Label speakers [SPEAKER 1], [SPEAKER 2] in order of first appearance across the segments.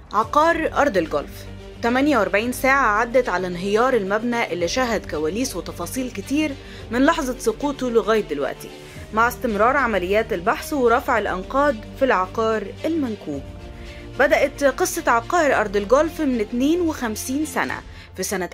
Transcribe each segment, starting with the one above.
[SPEAKER 1] عقار أرض الجولف 48 ساعة عدت على انهيار المبنى اللي شهد كواليس وتفاصيل كتير من لحظة سقوطه لغاية دلوقتي مع استمرار عمليات البحث ورفع الأنقاض في العقار المنكوب بدأت قصة عقار أرض الجولف من 52 سنة في سنة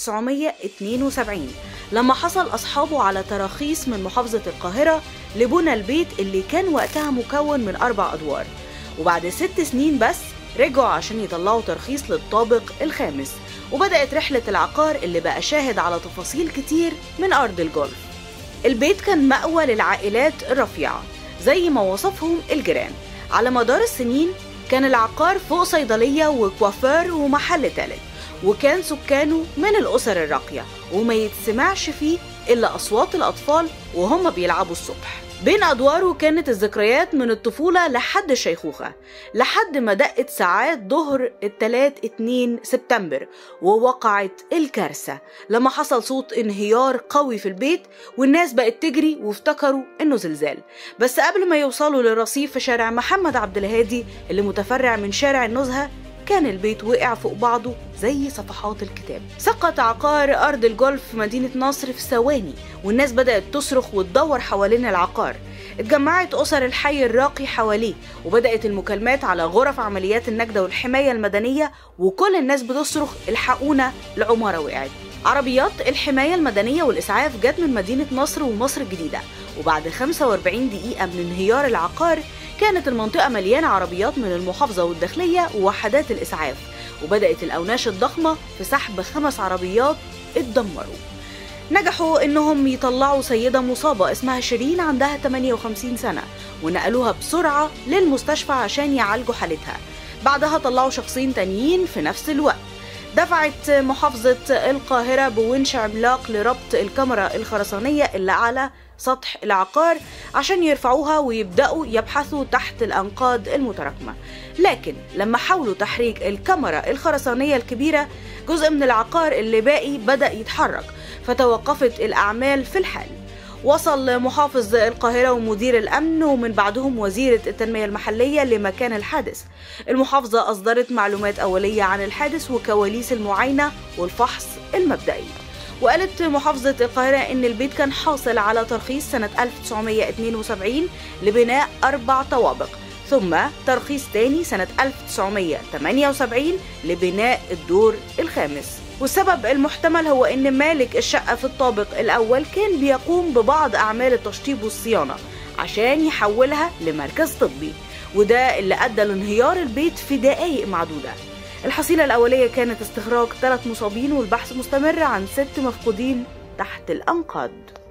[SPEAKER 1] 1972 لما حصل أصحابه على تراخيص من محافظة القاهرة لبنى البيت اللي كان وقتها مكون من أربع أدوار وبعد ست سنين بس رجعوا عشان يطلعوا ترخيص للطابق الخامس وبدأت رحلة العقار اللي بقى شاهد على تفاصيل كتير من أرض الجولف البيت كان مأوى للعائلات الرفيعة زي ما وصفهم الجيران على مدار السنين كان العقار فوق صيدلية وكوافير ومحل تالت وكان سكانه من الأسر الراقية وما يتسمعش فيه إلا أصوات الأطفال وهم بيلعبوا الصبح بين أدواره كانت الذكريات من الطفولة لحد الشيخوخة لحد ما دقت ساعات ظهر التلات 2 سبتمبر ووقعت الكارثة لما حصل صوت انهيار قوي في البيت والناس بقت تجري وافتكروا انه زلزال بس قبل ما يوصلوا للرصيف في شارع محمد عبد الهادي اللي متفرع من شارع النزهة كان البيت وقع فوق بعضه زي صفحات الكتاب سقط عقار أرض الجولف في مدينة نصر في ثواني والناس بدأت تصرخ وتدور حوالين العقار اتجمعت أسر الحي الراقي حواليه وبدأت المكالمات على غرف عمليات النجدة والحماية المدنية وكل الناس بتصرخ الحقونا العمارة وقعت عربيات الحماية المدنية والإسعاف جت من مدينة نصر ومصر الجديدة وبعد 45 دقيقة من انهيار العقار كانت المنطقة مليانة عربيات من المحافظة والداخلية ووحدات الإسعاف وبدأت الأوناش الضخمة في سحب خمس عربيات اتدمروا نجحوا انهم يطلعوا سيدة مصابة اسمها شيرين عندها 58 سنة ونقلوها بسرعة للمستشفى عشان يعالجوا حالتها بعدها طلعوا شخصين تانيين في نفس الوقت دفعت محافظة القاهرة بونش عملاق لربط الكاميرا الخرسانية اللي على سطح العقار عشان يرفعوها ويبدأوا يبحثوا تحت الأنقاض المتراكمة لكن لما حاولوا تحريك الكاميرا الخرسانية الكبيرة جزء من العقار اللي باقي بدأ يتحرك فتوقفت الأعمال في الحال وصل محافظ القاهرة ومدير الأمن ومن بعدهم وزيرة التنمية المحلية لمكان الحادث المحافظة أصدرت معلومات أولية عن الحادث وكواليس المعاينة والفحص المبدئي وقالت محافظة القاهرة إن البيت كان حاصل على ترخيص سنة 1972 لبناء أربع طوابق ثم ترخيص تاني سنة 1978 لبناء الدور الخامس والسبب المحتمل هو ان مالك الشقه في الطابق الاول كان بيقوم ببعض اعمال التشطيب والصيانه عشان يحولها لمركز طبي وده اللي ادى لانهيار البيت في دقائق معدوده الحصيله الاوليه كانت استخراج ثلاث مصابين والبحث مستمر عن ست مفقودين تحت الانقاض